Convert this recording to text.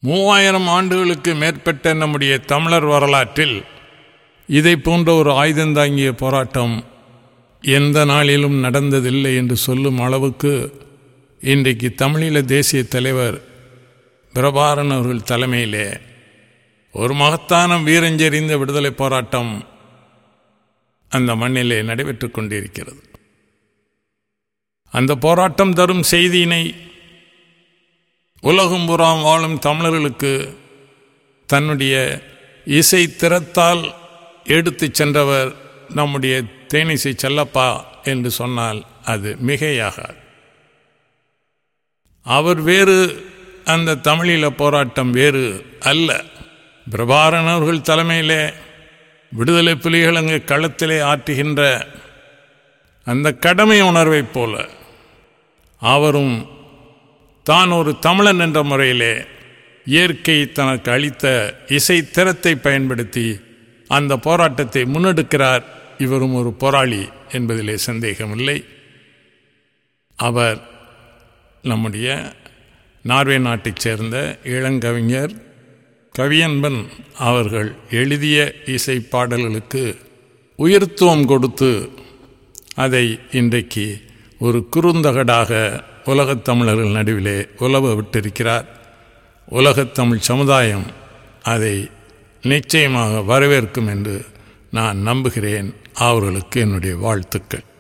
மூவாயிரம் ஆண்டுகளுக்கு மேற்பட்ட நம்முடைய தமிழர் வரலாற்றில் இதை போன்ற ஒரு ஆயுதந்தாங்கிய போராட்டம் எந்த நாளிலும் நடந்ததில்லை என்று சொல்லும் அளவுக்கு இன்றைக்கு தமிழீழ தேசிய தலைவர் பிரபாரன் அவர்கள் தலைமையிலே ஒரு மகத்தான வீரஞ்செறிந்த விடுதலை போராட்டம் அந்த மண்ணிலே நடைபெற்று கொண்டிருக்கிறது அந்த போராட்டம் தரும் செய்தியினை உலகம் புறாம் வாழும் தமிழர்களுக்கு தன்னுடைய இசை திறத்தால் எடுத்துச் சென்றவர் நம்முடைய தேனிசை செல்லப்பா என்று சொன்னால் அது மிகையாகாது அவர் வேறு அந்த தமிழீழ போராட்டம் வேறு அல்ல பிரபாரன் அவர்கள் தலைமையிலே விடுதலை புலிகள் அங்கு களத்திலே ஆற்றுகின்ற அந்த கடமை உணர்வைப் போல அவரும் தான் ஒரு தமிழன் என்ற முறையிலே இயற்கை தனக்கு அளித்த இசை திறத்தை பயன்படுத்தி அந்த போராட்டத்தை முன்னெடுக்கிறார் இவரும் ஒரு போராளி என்பதிலே சந்தேகமில்லை அவர் நம்முடைய நார்வே நாட்டைச் சேர்ந்த இளங்கவிஞர் கவியன்பன் அவர்கள் எழுதிய இசை பாடல்களுக்கு உயிர்த்துவம் கொடுத்து அதை இன்றைக்கு ஒரு குறுந்தகடாக உலகத் தமிழர்கள் நடுவிலே உலவ விட்டிருக்கிறார் உலகத்தமிழ் சமுதாயம் அதை நிச்சயமாக வரவேற்கும் என்று நான் நம்புகிறேன் அவர்களுக்கு என்னுடைய வாழ்த்துக்கள்